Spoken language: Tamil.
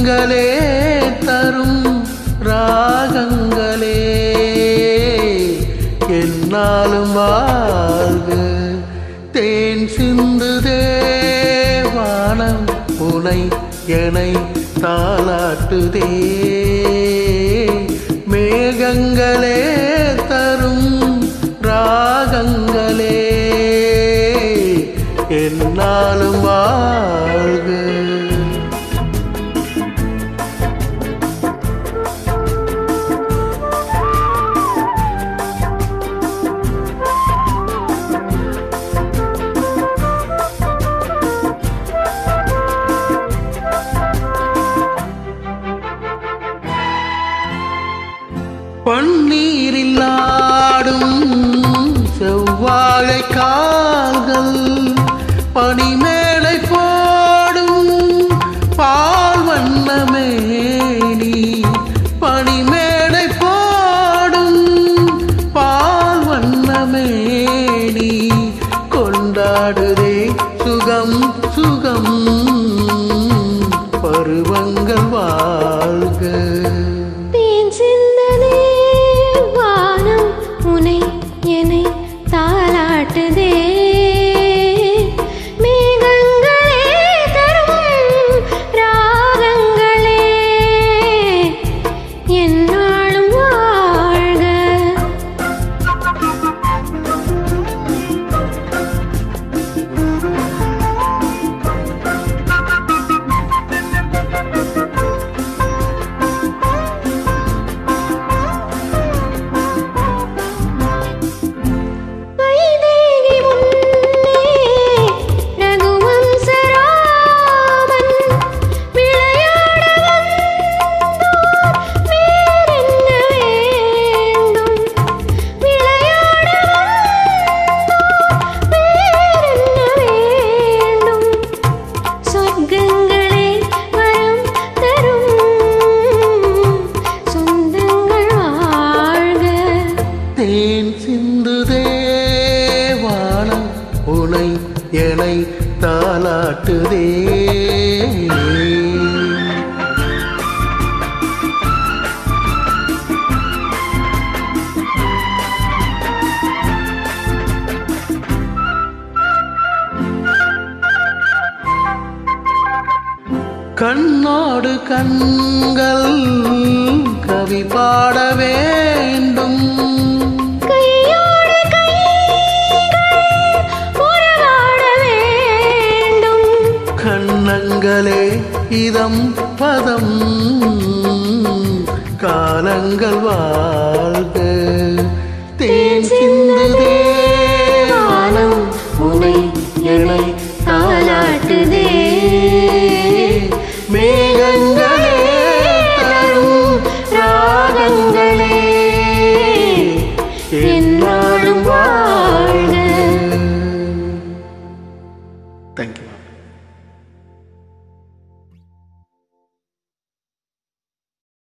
மேகங்களே தரும் ராகங்களே என்னாலும் வாழ்க தேன் சிந்து தேவானம் உனை எனை தாளாட்டுதே மேகங்களே தரும் ராகங்களே என்னாலும் வாழ்க பன்னீரில் ஆடும் செவ்வாழை கால்கள் பனிமேடை போடும் பால் வண்ணமேனி பனிமேடை போடும் பால் வண்ணமேனி கொண்டாடுதே சுகம் சுகம் பருவங்கள் வாழ்க தேன் சிந்ததே வானம் உனை என்னை தாளாட்டுதே மேகங்களே தரும் ராகங்களே என்னாலும் வாழ்க வைதேகி முன்னே ரகுவம்சராமன் விளையாட வந்தோர் வேறென்ன வேண்டும் விளையாட வந்தோர் வேறென்ன வேண்டும் சொர்க்கங்களே வரம் தரும் சொந்தங்கள் வாழ்க தேன் சிந்து தேவானம் உனை எனை தாளாட்டுதே கண்ணோடு கண்கள் கவி பாட வேண்டும் கையோடு கைகள் உறவாட வேண்டும் கண்ணங்களே இதம் பதம் காலங்கள் வாழ்க